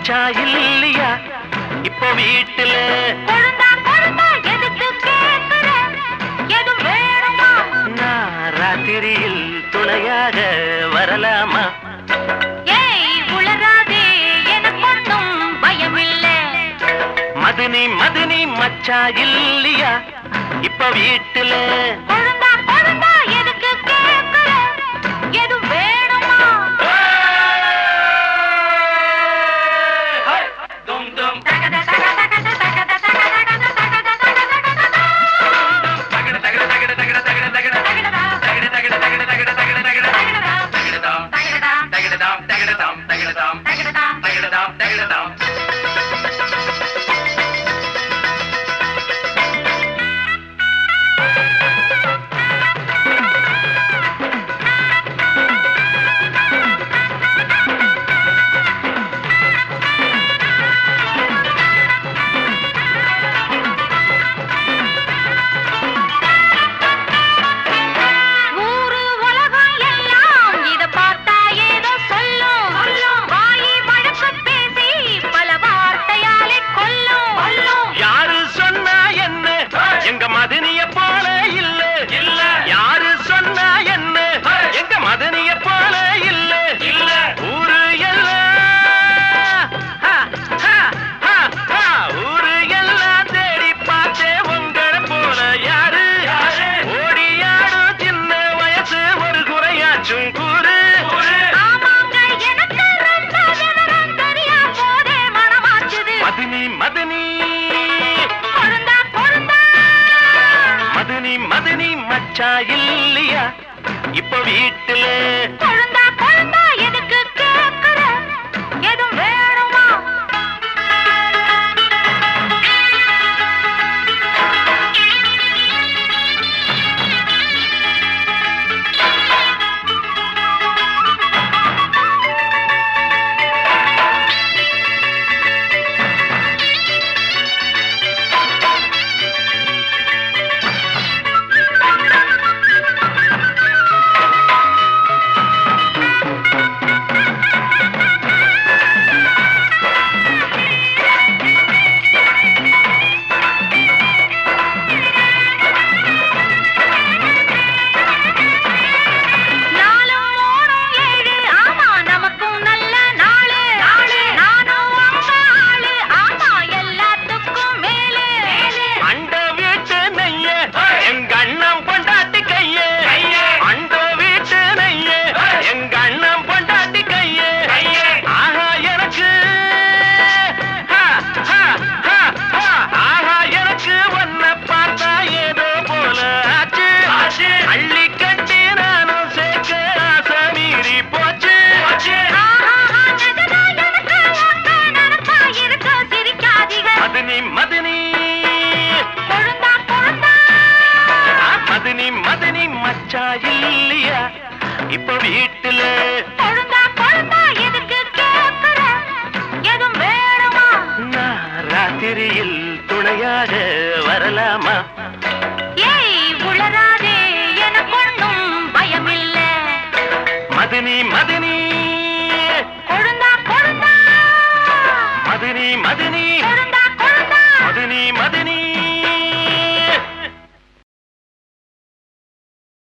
மச்சா இல்லையா இப்போ வீட்டுல கொழுந்தா கொழுந்தா எதுக்கு கேக்குற எது வேணுமா நான் ராத்திரியில் துணையாக வரலாமா ஏய் உளராதே எனக்கு ஒன்றும் பயமில்ல மதுனி மதுனி மச்சா இல்லையா இப்ப வீட்டுல கொழுந்தா கொழுந்தா எதுக்கு கேக்குற எது வேணுமா தகத தக தகத தகத தகத தகத தகத தகத ஊரு உலகம் எல்லாம் இத பார்த்தா ஏதோ சொல்லும் வாயி வழக்கு பேசி பல வார்த்தையாலே கொல்லும் யாரு சொன்னா என்ன எங்க மதனிய போல இல்ல இல்ல யாரு சொன்னா என்ன எங்க மதனிய போல இல்ல இல்ல ஊரு எல்லாம் ஹா, ஹா, ஹா, ஹா. ஊரு எல்லாம் தேடி பார்த்தே உங்களை போல யாரு ஓடியாடும் சின்ன வயசு ஒரு குறையாச்சும் கூறு ஆமாங்க எனக்கு ரொம்ப விவரம் தெரியா போதே மனமாச்சுது மதனி மதனி கொழுந்தா கொழுந்தா மதனி மதனி மச்சா இல்லையா இப்ப வீட்டுல கொழுந்தா கொழுந்தா எதுக்கு கேக்குற எதுவும் வேணுமா நாலும் மூணும் ஏழு ஆமா நமக்கும் நல்ல நாளு நானும் உங்க ஆளு ஆமா எல்லாத்துக்கும் மேலு அண்ட வீட்டு நெய்ய எங்க அண்ணன் பொண்டாட்டி கைய அண்ட வீட்டு நெய்ய எங்க அண்ணன் பொண்டாட்டி கைய ஆஹா எனக்கு ஹா, ஹா, ஹா, ஹா. ஆஹா எனக்கு ஒன்ன பார்த்தா ஏதோ போல ஆச்சு அள்ளி கட்டி நானும் சேர்க்க ஆசை மீறி போச்சு ஆஹா, நிஜமா எனக்கு உங்க நினைப்பா இருக்கு, சிரிக்காதீங்க. மதுனி மதுனி கொழுந்தா, கொழுந்தா. மதுனி மதுனி மச்சா இல்லையா இப்ப வீட்டுல கொழுந்தா, கொழுந்தா, எதுக்கு கேக்குற? எதுவும் வேணுமா? நான் ராத்திரியில் துணையாக வரலாமா ஏய், உளறாதே, எனக்கு ஒண்ணும் பயமில்ல. மதுனி மதுனி